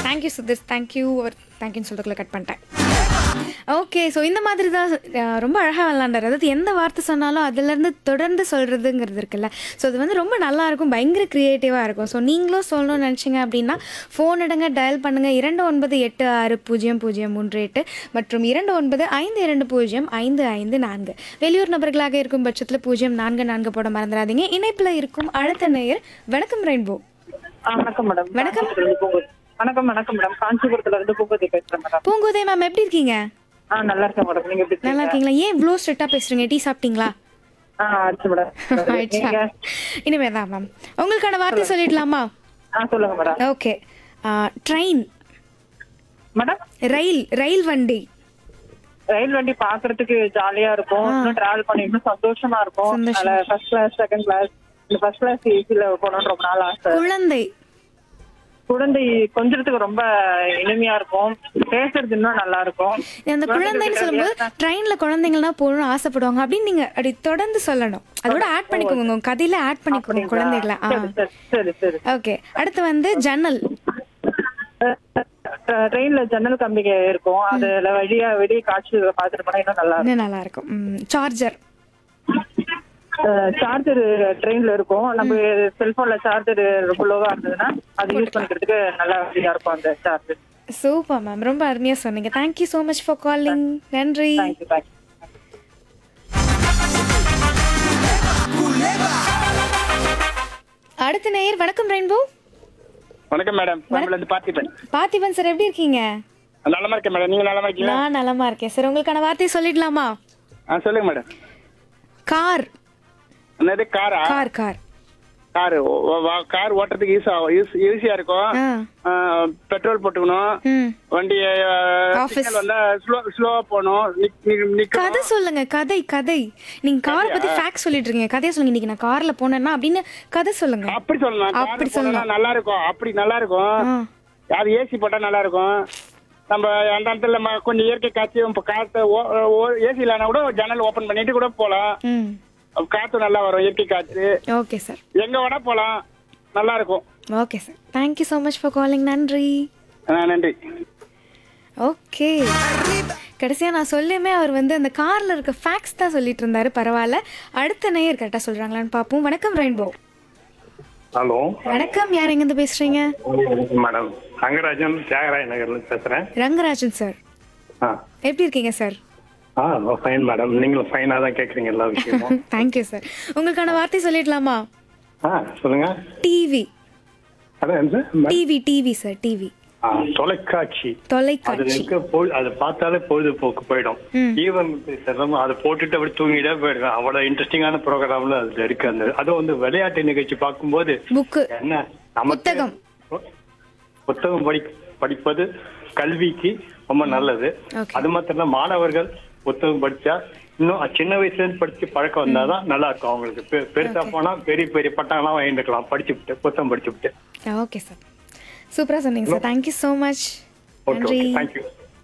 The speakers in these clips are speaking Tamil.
தேங்க்யூ சுதர்ஸ் தேங்க்யூ அவர் தேங்க்யூன்னு சொல்றதுக்குள்ள கட் பண்ணிட்டேன் ஓகே ஸோ இந்த மாதிரி தான் அஹ், ரொம்ப அழகாக விளாண்டார் அதாவது எந்த வார்த்தை சொன்னாலும் அதுலேருந்து தொடர்ந்து சொல்கிறதுங்கிறது இருக்குல்ல ஸோ அது வந்து ரொம்ப நல்லா இருக்கும் பயங்கர க்ரியேட்டிவாக இருக்கும் ஸோ நீங்களும் சொல்லணும்னு நினச்சிங்க அப்படின்னா ஃபோன் எடுங்க டயல் பண்ணுங்கள் இரண்டு ஒன்பது எட்டு ஆறு பூஜ்ஜியம் பூஜ்ஜியம் மூன்று எட்டு மற்றும் இரண்டு ஒன்பது ஐந்து இரண்டு பூஜ்ஜியம் ஐந்து ஐந்து நான்கு வெளியூர் நபர்களாக இருக்கும் பட்சத்தில் பூஜ்ஜியம் நான்கு நான்கு போட மறந்துடாதீங்க இணைப்பில் இருக்கும் அடுத்த நேயர் வணக்கம் ரெயின்போ ஆ, வணக்கம் மேடம் வணக்கம். காஞ்சிபுரத்துல இருந்து பூங்கோதி. வணக்கம் வணக்கம் மேடம் காஞ்சிபுரத்துல இருந்து பூங்கோதி பேசுறேன் மேடம் பூங்கோதை மேம் எப்படி இருக்கீங்க ஆ நல்லா இருக்கேன் மேடம் நீங்க எப்படி நல்லா இருக்கீங்க? இருக்கீங்களா ஏன் இவ்வளோ ஸ்ட்ரிக்டாக பேசுகிறீங்க டீ சாப்பிட்டீங்களா ஆ ஆச்சு மேடம் ஆயிடுச்சா நீங்க இனிமே தான் மேம் உங்களுக்கான வார்த்தை சொல்லிடலாமா ஆ சொல்லுங்க மேடம் ஓகே ட்ரெயின் மேடம் ரயில் ரயில் வண்டி ரயில் வண்டி பாக்குறதுக்கு ஜாலியா இருக்கும் இன்னும் டிராவல் பண்ணி இன்னும் சந்தோஷமா இருக்கும் சந்தோஷமா. அதனால ஃபர்ஸ்ட் கிளாஸ் செகண்ட் கிளாஸ் இந்த ஃபர்ஸ்ட் கிளாஸ் ஏசில போகணும்னு ரொம்ப நாள் ஆசை குழந்தை குழந்தை கொஞ்சத்துக்கு ரொம்ப இனிமையா இருக்கும் பேசுறது இன்னும் நல்லா இருக்கும் அந்த குழந்தைன்னு சொல்லும்போது ட்ரெயின்ல குழந்தைங்கலாம் போகணும்னு ஆசைப்படுவாங்க அப்படின்னு நீங்க அப்படி தொடர்ந்து சொல்லணும் அதோட ஆட் பண்ணிக்கோங்க உங்க கதையில ஆட் பண்ணிக்கோங்க குழந்தைகளை ஆ சரி சரி சரி சரி ஓகே அடுத்து வந்து ஜன்னல் ட்ரெயின்ல ஜன்னல் கம்பிங்க இருக்கும் அதுல வழியா வெளியே காட்சி பாத்துட்டு போனா இன்னும் நல்லா இன்னும் நல்லா இருக்கும் சார்ஜர் சார்ஜர் ட்ரெயின்ல இருக்கும் நம்ம செல்போன்ல சார்ஜர் ரொம்ப லோவா இருந்ததுன்னா அது யூஸ் பண்ணிக்கிறதுக்கு நல்லா வசதியா இருக்கும் அந்த சார்ஜர் சூப்பர் மேம் ரொம்ப அருமையா சொன்னீங்க thank you so much for calling நன்றி தேங்க்யூ தேங்க்யூ அடுத்த நேயர் வணக்கம் ரெயின்போ வணக்கம் மேடம் நம்மள இருந்து பார்த்திபன் பார்த்திபன் சார் எப்படி இருக்கீங்க நலமா இருக்கேன் மேடம் நீங்க நலமா இருக்கீங்களா நான் நலமா இருக்கேன் சார் உங்களுக்கான வார்த்தையை சொல்லிடலாமா ஆ சொல்லுங்க மேடம் கார் என்னது காரா கார் கார் கார் கார் ஓட்டுறதுக்கு ஈஸா ஈஸியா இருக்கும் ஆ ஆ, பெட்ரோல் போட்டுக்கணும் ம் வண்டி Office. சிக்னல் வந்தா ஸ்லோ ஸ்லோவா போகணும் நிக்- நிக்- நிக்கணும் கதை சொல்லுங்க கதை கதை நீங்க கார் பத்தி ஃபேக்ட் சொல்லிட்டு இருக்கீங்க கதையை சொல்லுங்க இன்னைக்கு நான் கார்ல போனேன்னா அப்படின்னு கதை சொல்லுங்க அப்படி சொல்லலாம் அப்படி அப்படி சொல்லலாம் சொல்லலாம். நல்லா இருக்கும் அப்படி நல்லா இருக்கும் ஆ அது ஏசி போட்டா நல்லா இருக்கும் நம்ம அந்த இடத்துல ம- கொஞ்சம் இயற்கை காட்சி இப்போ காத்து ஏசி இல்லைனா கூட ஜன்னல் ஓபன் பண்ணிட்டு கூட போலாம் ம் காத்து நல்லா வரும் இயற்கை காற்று ஓகே சார் எங்க வேணா போலாம் நல்லா இருக்கும் okay sir thank you so much for calling நன்றி ஆ, நன்றி ஓகே கடைசியாக நான் சொல்லுமே அவர் வந்து அந்த காரில் இருக்க ஃபேக்ட்ஸ் தான் சொல்லிட்டு இருந்தாரு பரவாயில்ல அடுத்த நேயர் கரெக்டாக சொல்கிறாங்களான்னு பார்ப்போம் வணக்கம் ரெயின்போ ஹலோ வணக்கம் யார் எங்கேருந்து பேசுகிறீங்க மேடம் ரங்கராஜன் தியாகராய நகர்ல பேசுறேன் ரங்கராஜன் சார் ஆ எப்படி இருக்கீங்க சார் ஆ ஃபைன் மேடம் நீங்களும் ஃபைனாக தான் கேட்குறீங்க எல்லா விஷயமும் தேங்க்யூ சார் உங்களுக்கான வார்த்தை சொல்லிடலாமா ஆ சொல்லுங்க டிவி அதான் என்ன sir TV TV sir TV ஆ, தொலைக்காட்சி அது தொலைக்காட்சி இருக்க பொழு அதை பார்த்தாலே பொழுதுபோக்கு போயிடும் ம். ஈவன் சிலமா அதை போட்டுட்டு அப்படி தூங்கிட்டே போயிடும் அவ்வளவு இன்ட்ரெஸ்டிங்கான ப்ரோக்ராம்ல அதுல இருக்கு அந்த அதுவும் வந்து விளையாட்டு நிகழ்ச்சி பார்க்கும்போது புக்கு என்ன நமக்கு புத்தகம். புத்தகம் படி படிப்பது கல்விக்கு ரொம்ப நல்லது Okay. அது மாத்திரம் இல்ல மாணவர்கள் புத்தகம் படிச்சா இன்னும் சின்ன வயசுல இருந்து படிச்சு பழக்கம் வந்தாதான் நல்லா இருக்கும் அவங்களுக்கு பெ- பெருசா போனா பெரிய பெரிய பட்டம்லாம் வாங்கிட்டுக்கலாம் படிச்சுட்டு புத்தகம் படிச்சுட்டு ஓகே சார் சூப்பராக சொன்னீங்க sir thank you so much okay நன்றி ஓகே தேங்க்யூ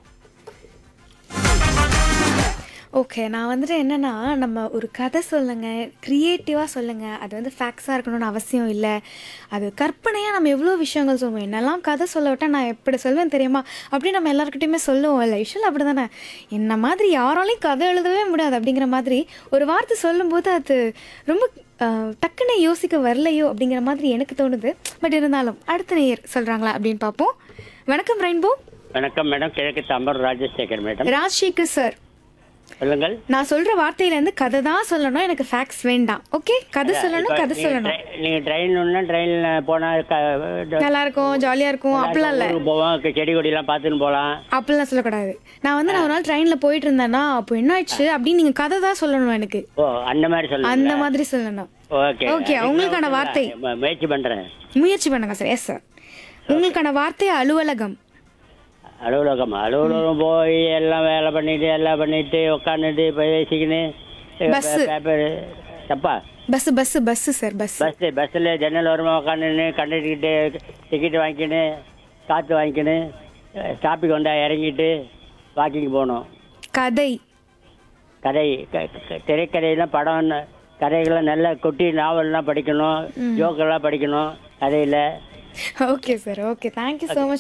ஓகே நான் வந்துட்டு என்னன்னா நம்ம ஒரு கதை சொல்லுங்க க்ரியேட்டிவாக சொல்லுங்க அது வந்து ஃபேக்ஸாக இருக்கணும்னு அவசியம் இல்லை அது கற்பனையாக நம்ம எவ்வளோ விஷயங்கள் சொல்லுவோம் என்னெல்லாம் கதை சொல்ல விட்டா நான் எப்படி சொல்வேன் தெரியுமா அப்படி நம்ம எல்லாருக்கிட்டையுமே சொல்லுவோம் இல்லை யூஷுவல் அப்படி தானே என்ன மாதிரி யாராலையும் கதை எழுதவே முடியாது அப்படிங்கிற மாதிரி ஒரு வார்த்தை சொல்லும்போது அது ரொம்ப ஆஹ், டக்குன்னு யோசிக்க வரலையோ அப்படிங்கிற மாதிரி எனக்கு தோணுது பட் இருந்தாலும் அடுத்த நேயர் சொல்கிறாங்களா அப்படின்னு பார்ப்போம் வணக்கம் ரெயின்போ வணக்கம் மேடம் கிழக்கு தாம்பரம் ராஜசேகர் மேடம் ராஜ்சேகர் சார் சொல்லுங்கள் நான் சொல்ற வார்த்தையில இருந்து கதை தான் சொல்லணும் எனக்கு ஃபேக்ஸ் வேண்டாம் ஓகே கதை சொல்லணும் கதை நீங்க சொல்லணும் ட்ரை- நீங்க ட்ரெயின் ஒண்ணா ட்ரெயின்ல போனா க- ட- நல்லா இருக்கும் ஜாலியா இருக்கும் அப்படிலாம் இல்ல ஊருக்கு போவோம் க- செடி கொடி எல்லாம் பார்த்துன்னு போலாம் அப்படிலாம் சொல்லக்கூடாது நான் வந்து நான் ஒரு நாள் ட்ரெயின்ல போயிட்டு இருந்தேன்னா அப்போ என்ன ஆயிடுச்சு அப்படின்னு நீங்க கதை தான் சொல்லணும் எனக்கு ஓ அந்த மாதிரி சொல்லுங்க அந்த மாதிரி சொல்லணும் ஓகே ஓகே உங்களுக்கான வார்த்தை மு- முயற்சி பண்றேன் முயற்சி பண்ணுங்க சார் எஸ் சார் உங்களுக்கான வார்த்தை அலுவலகம் அலுவலகம் அலுவலகம் போய் எல்லாம் வேலை பண்ணிட்டு எல்லாம் பண்ணிட்டு உட்காந்துட்டு பேசிக்கின்னு Bus. பேப்பர் தப்பா bus bus bus sir bus bus பஸ்ஸில் ஜன்னல் ஓரமாக உட்காந்துன்னு கண்டக்டர்கிட்ட டிக்கெட் வாங்கிக்கின்னு காற்று வாங்கிக்கின்னு ஸ்டாப்பிங் வந்தா இறங்கிட்டு வாக்கிங் போகணும் கதை கதை க- க- திரைக்கதையெல்லாம் படம் கதைகள்லாம் நல்லா கொட்டி நாவல்லாம் படிக்கணும் ஜோக்கெல்லாம் படிக்கணும் கதையில் okay sir okay thank you so much